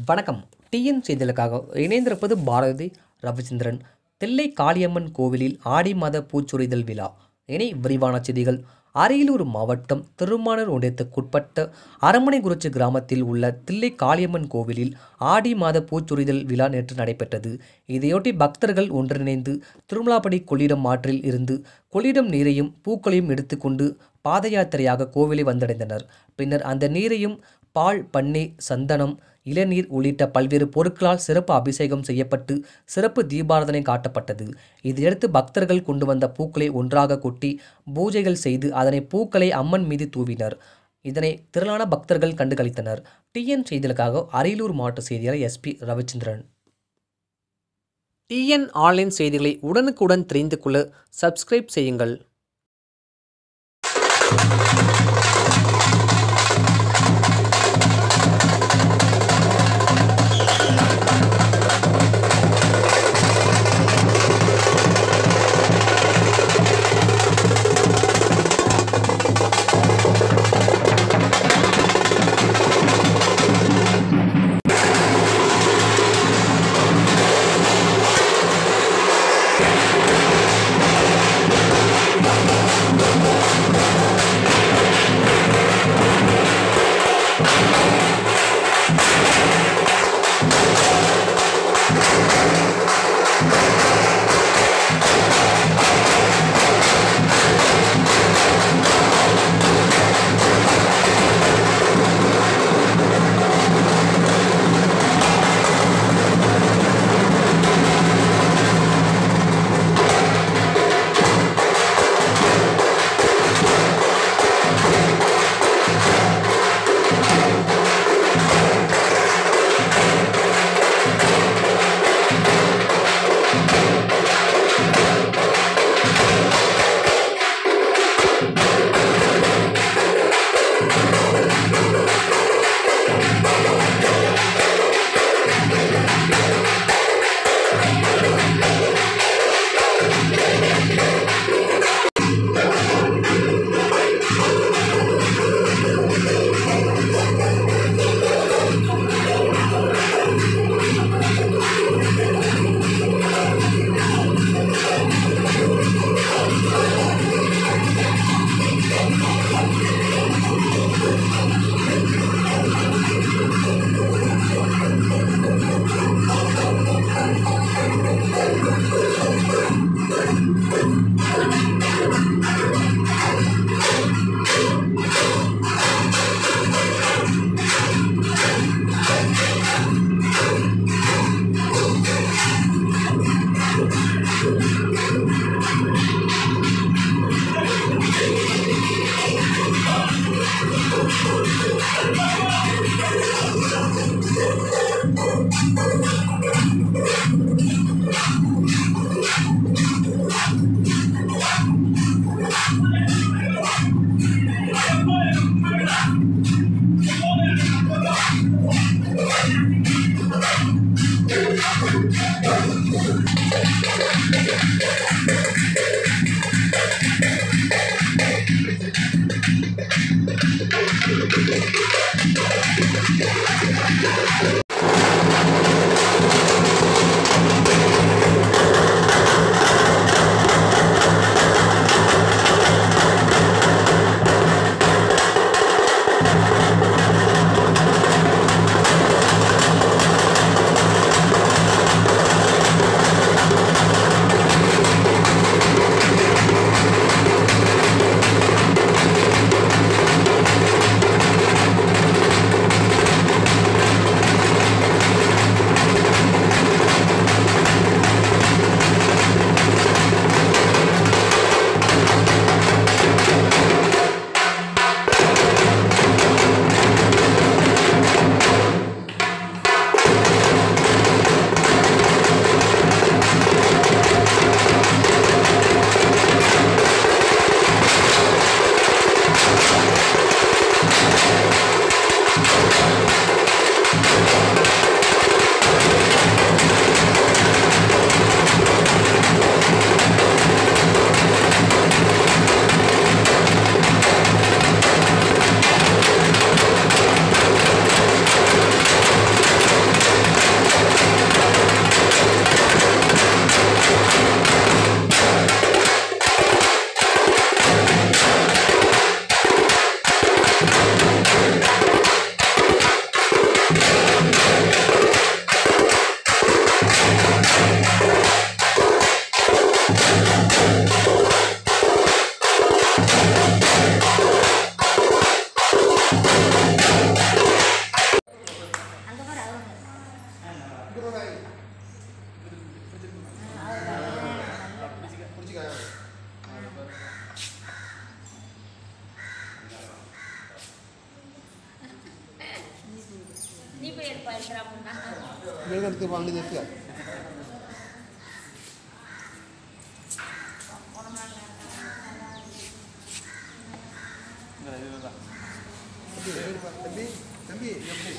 வணக்கம் டிஎன் செய்திகளுக்காக இணைந்திருப்பது பாரதி ரவிச்சந்திரன் தில்லை காளியம்மன் கோவிலில் ஆடி மாத பூச்சொரிதல் விழா இனி விரிவான செய்திகள் அரியலூர் மாவட்டம் திருமானூர் ஒன்றியத்துக்குட்பட்ட அரமனைக்குறிச்சி கிராமத்தில் உள்ள தில்லை காளியம்மன் கோவிலில் ஆடி மாத பூச்சொரிதல் விழா நேற்று நடைபெற்றது இதையொட்டி பக்தர்கள் ஒன்றிணைந்து திருமலாப்படி கொள்ளிடம் ஆற்றில் இருந்து கொள்ளிடம் நீரையும் பூக்களையும் எடுத்துக்கொண்டு பாத யாத்திரையாக கோவிலை வந்தடைந்தனர் பின்னர் அந்த நீரையும் பால் பன்னீர் சந்தனம் இளநீர் உள்ளிட்ட பல்வேறு பொருட்களால் சிறப்பு அபிஷேகம் செய்யப்பட்டு சிறப்பு தீபாராதனை காட்டப்பட்டது இதையடுத்து பக்தர்கள் கொண்டு வந்த பூக்களை ஒன்றாக கொட்டி பூஜைகள் செய்து அதனை பூக்களை அம்மன் மீது தூவினர் இதனை திரளான பக்தர்கள் கண்டுகளித்தனர் டிஎன் செய்திகளுக்காக அரியலூர் மாவட்ட செய்தியாளர் எஸ்பி ரவிச்சந்திரன் டிஎன் ஆன்லைன் செய்திகளை உடனுக்குடன் தெரிந்து கொள்ள சப்ஸ்கிரைப் செய்யுங்கள் பயங்கரம்னா இங்கே எடுத்து வாங்கி தேசியா தம்பி தம்பி எப்படி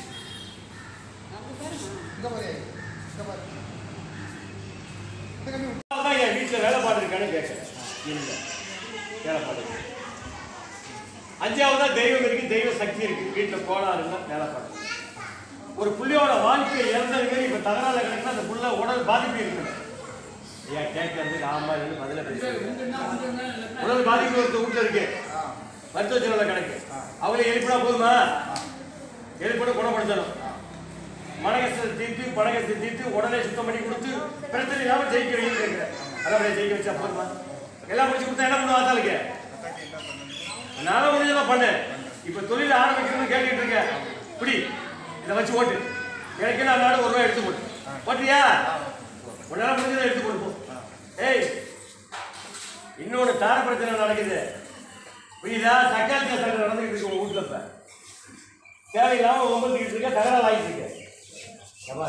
இங்கே பாரு இங்கே பாரு இந்த கம்பி அதான் என் வீட்டில் வேலை பார்த்துருக்கான்னு கேட்குறேன் இல்லை வேலை பார்த்து அஞ்சாவதா தெய்வம் இருக்கு தெய்வ சக்தி இருக்கு வீட்டில் கோளாறு இருந்தா வேலை பார்த்து ஒரு புள்ளியோட வாழ்க்கை இறந்ததுக்கு இப்போ தகராறு கிடக்குன்னா அந்த புள்ள உடல் பாதிப்பு இருக்குது ஐயா கேட்கறது ஆமா இல்லைன்னு பதில பேசுறேன் உடல் பாதிப்பு ஒருத்த வீட்டில் இருக்கு மருத்துவ செலவில் கணக்கு அவங்களே எழுப்பினா போதுமா எழுப்பிட குணப்படுத்தணும் மனகசத்தை தீர்த்து பணகசத்தை தீர்த்து உடனே சுத்தம் பண்ணி கொடுத்து பிரச்சனை இல்லாமல் ஜெயிக்க வைக்க கேட்குறேன் அதான் ஜெயிக்க வச்சா போதுமா எல்லாம் முடிச்சு கொடுத்தா என்ன பண்ணுவா ஆத்தாளுக்கு நானும் முடிஞ்சதெல்லாம் பண்ணேன் இப்போ தொழில் ஆரம்பிக்கணும்னு கேட்டுட்டு இருக்கேன் இப்படி இதை வச்சு ஓட்டு எனக்கு நான் நாடு ஒரு ரூபாய் எடுத்து போட்டு ஓட்டுறியா உன்னால முடிஞ்சதை எடுத்து போட்டு போ ஏய் இன்னொன்று தார பிரச்சனை நடக்குது புரியுதா தக்காளி சண்டை நடந்துக்கிட்டு இருக்கு உங்க வீட்டில் இப்போ தேவையில்லாம ஒம்பத்துக்கிட்டு இருக்க தகராறு ஆகிட்டு இருக்கு எவ்வா,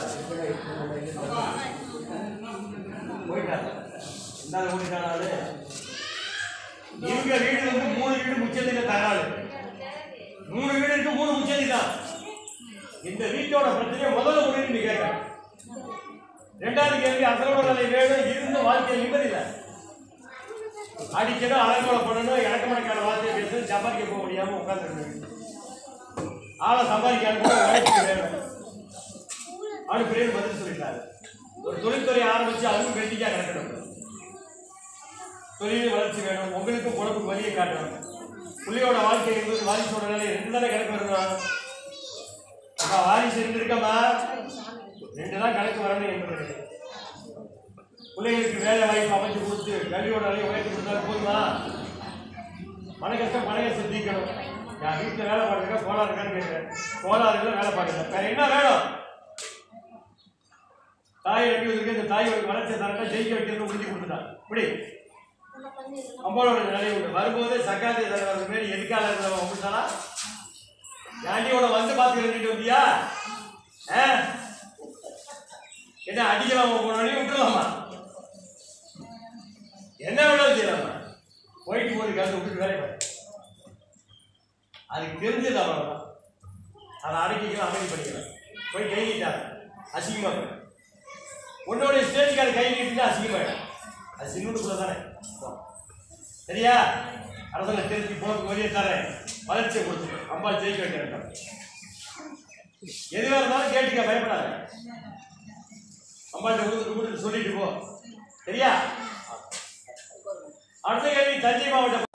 போயிட்டாங்க இந்தாலும் ஓடிட்டான ஆளு இவங்க வீடு வந்து மூணு வீடு முச்சத்துக்கு தகராறு மூணு வீடு இருக்கு மூணு முச்சதி தான் இந்த வீட்டோட பிரச்சனையை முதல்ல முடிவு நீ கேட்கணும் ரெண்டாவது கேள்வி அசலோட நிலை வேணும் இருந்து வாழ்க்கை நிம்மதி இல்லை அடிக்கணும் அலங்கோல பண்ணணும் இறக்கமணக்கான வார்த்தையை பேசணும் சம்பாதிக்க போக முடியாம உட்காந்துருக்கு ஆளை சம்பாதிக்க அனுப்ப உழைச்சி வேணும் அவனு பெரிய பதில் சொல்லிட்டாரு ஒரு தொழில்துறை ஆரம்பிச்சு அதுவும் வெட்டிக்கா கிடக்கணும் தொழில் வளர்ச்சி வேணும் உங்களுக்கும் பொழப்புக்கு வழியை காட்டணும் புள்ளியோட வாழ்க்கை என்பது வாரிசோட நிலை ரெண்டு தானே கணக்கு வரணும் அப்ப வாரிசு ரெண்டு இருக்கமா ரெண்டு தான் கணக்கு வரணும் என்பது பிள்ளைகளுக்கு வேலை வாய்ப்பு அமைச்சு கொடுத்து கல்வியோட நிலையை உயர்த்தி கொடுத்தா போதுமா பண கஷ்டம் பண கஷ்டம் தீக்கணும் நான் வீட்டில் வேலை பார்க்குறேன் கோளாறு இருக்கான்னு கேட்குறேன் கோளாறு இல்லை வேலை பார்க்குறேன் வேற என்ன வேணும் தாய் வைக்கிறதுக்கு இந்த தாய் வளர்ச்சி தரட்டா ஜெயிக்க வைக்கிறது முடிஞ்சு கொடுத்துட்டான் இப்படி அம்பாளோட நிலை உண்டு வரும்போது சக்காத்தி தலைவர் மாரி எதுக்கால இருந்தவன் அப்படித்தானா ஆண்டியோட வந்து பார்த்து எழுதிட்டு வந்தியா ஆ? என்ன அடிக்கலாமா போனோடனே விட்டுலாமா என்ன வேணாலும் செய்யலாமா போயிட்டு போது காசு விட்டுட்டு வேலை பாரு. அதுக்கு தெரிஞ்சது அவ்வளவுதான் அதை அடக்கிக்கலாம் அமைதி பண்ணிக்கலாம் போய் கை நீட்டாங்க அசிங்கமா போய் உன்னோட ஸ்டேஜ்க்கு அது கை நீட்டிட்டு அசிங்கமாயிடும் அது சின்னதுக்குள்ள தானே சரியா அரசனை தெரிஞ்சு போக்கு வழியை தரேன் வளர்ச்சியை கொடுத்துட்டு அம்பா ஜெயிக்க வைக்கிறேன் எதுவாக இருந்தாலும் கேட்டுக்க பயப்படாத அம்பாட்ட கொடுத்து கொடுத்து சொல்லிட்டு போ சரியா அடுத்த கேள்வி தஞ்சை மாவட்டம்